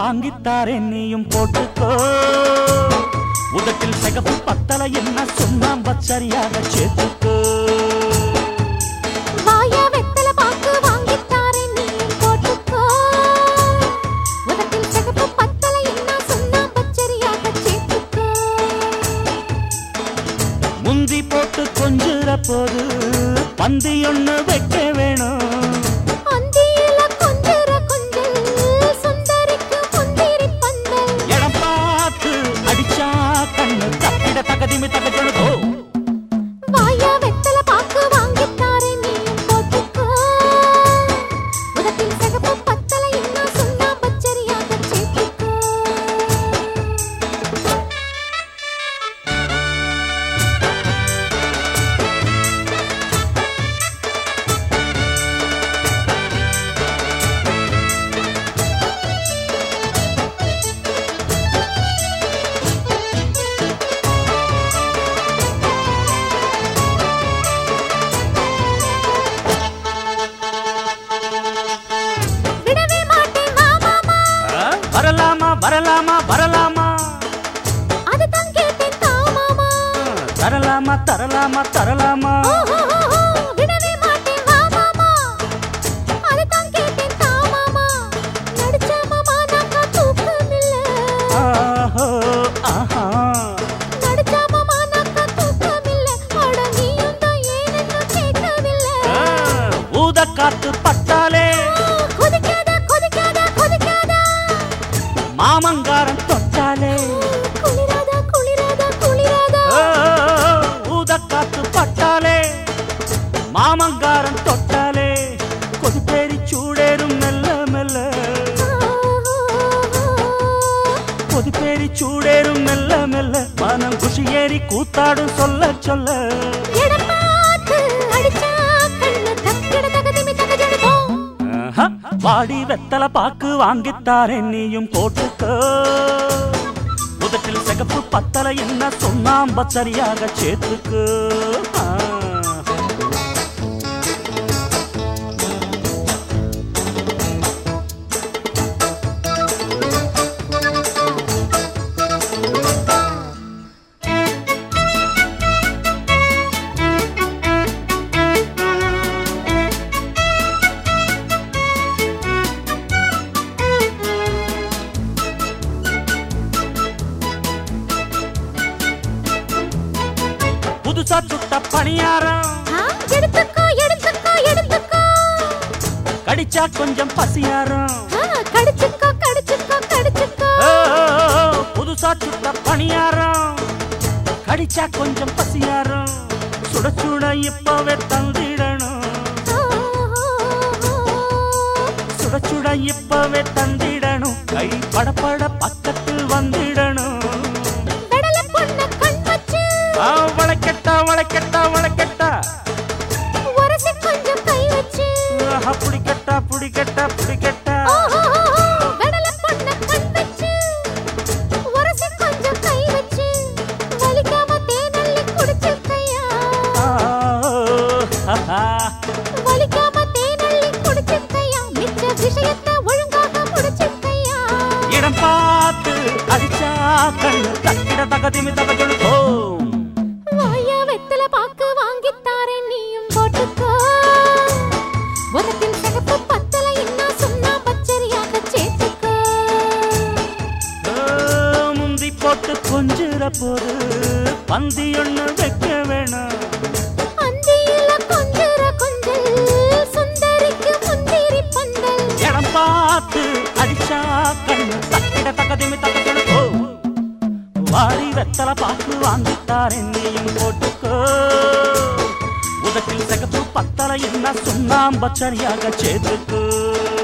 வாங்கித்தாரே நீயும் போட்டுக்கோ உதட்டில் சிகப்பு பத்தல என்ன சுண்ணாம்ப சரியாக சேர்த்துக்கோ வாயா வெத்தல பாக்கு வாங்கித்தாரே நீ போட்டுக்கோ உதட்டில் சிகப்பு பத்தலை என்ன சொன்னா பச்சரியாக சேர்த்துக்கோ முந்தி போட்டு கொஞ்சுற போது பந்தி ஒண்ணு வைக்க வேணும் அந்தியில கொஞ்சர கொஞ்சல் சுந்தரிக்கு முந்திரி பந்தல் இடம் பார்த்து அடிச்சா கண்ணு தப்பிட தகதிமி தகஜொழுதோ வாயா வெத்தல பாக்கு வாங்கித்தாரே நீ போட்டுக்கோ உதட்டில் சிகப்பு பத்தலை என்ன சொன்னா பச்சரியாக சேர்த்துக்கோ விடவே மாட்டேன் வா மாமா ஆ, வரலாமா வரலாமா வரலாமா அதுதான் கேட்டேன் தா மாமா தரலாமா தரலாமா தரலாமா ஓஹோஹோஹோ, விடவே மாட்டேன் வா மாமா அதுதான் கேட்டேன் தா மாமா நடிச்ச மாமா நாக்கா தூக்கமில்ல ஆஹோ, ஆஹா. நடிச்ச மாமா நாக்கா தூக்கமில்ல அட நீயும் தான் ஏனென்னு கேட்கவில்லை ஆ, ஊத காத்து பட்டாலே ஆ, கொதிக்காத கொதிக்காத கொதிக்காத மாமங்காரன் தொட்டாலே குளிராத குளிராத குளிராத ஓ, ஊத காத்து பட்டாலே மாமங்காரன் தொட்டாலே கொதிப்பேரி சூடேறும் மெல்ல மெல்ல கொதிப்பேரி சூடேறும் மெல்ல மெல்ல மனம் குஷி ஏறி கூத்தாடும் சொல்ல சொல்ல இடம் பார்த்து அடிச்சா கண்ணு தக்கிட தகதிமி தகஜடுதோம் ஆஹா, வாடி வெத்தல பாக்கு வாங்கித்தாரே நீயும் போட்டுக்கோ உதட்டில் சிகப்பு பத்தல என்ன சொன்னாம்ப சரியாக சேர்த்துக்கு ஆ. புதுசா சுட்ட பணியாரம் ஆ, எடுத்துக்கோ எடுத்துக்கோ எடுத்துக்கோ கடிச்சா கொஞ்சம் பசியாரம் ஆ, கடிச்சுக்கோ கடிச்சுக்கோ கடிச்சுக்கோ ஓ, புதுசா சுட்ட பணியாரம் கடிச்சா கொஞ்சம் பசியாரம் சுட சுட இப்பவே தந்திடணும் சுட சுட இப்பவே தந்திடணும் கை படபட பக்கத்தில் வந்திடணும் வெடல பொண்ண கண் வச்சு ஆ, வளைக்கட்டா வளைக்கட்டா வளைக்கட்டா உரசி கொஞ்சம் கை வச்சு ஆஹா, புடிக்கட்டா புடிக்கட்டா புடிக்கட்டா வெடல பொண்ண கண் வச்சு உரசி கொஞ்சம் கை வச்சு வலிக்காம தேனள்ளி குடிச்சிருக்கையா ஆ, ஆஹா. வலிக்காம தேனள்ளி குடிச்சிருக்கையா மிச்ச விஷயத்தை ஒழுங்காக முடிச்சிருக்கையா இடம் பார்த்து அடிச்சா கண்ணு தக்கிட தகதிமி தகஜொழுதோம் வாயா வெத்தல பாக்கு வாங்கித்தாரே நீயும் போட்டுக்கோ உனக்கில் சிகப்பு பத்தல என்ன சொன்னா பச்சரியாக சேர்த்துக்கோ ஆ, முந்தி போட்டு கொஞ்சுற போது பந்தி ஒண்ணு வைக்க வேணாம் அந்தியில கொஞ்சர கொஞ்சல் சுந்தரிக்கு முந்திரி பந்தல் இடம் பார்த்து அடிச்சா கண்ணு தக்கிட தகதிமி தகஜொழுதோ வாரி வெத்தல பாக்கு வாங்கித்தார் என்னையும் போட்டுக்கோ உதட்டில் சிகப்பு பத்தல என்ன சுண்ணாம்ப சரியாக சேர்த்துக்கோ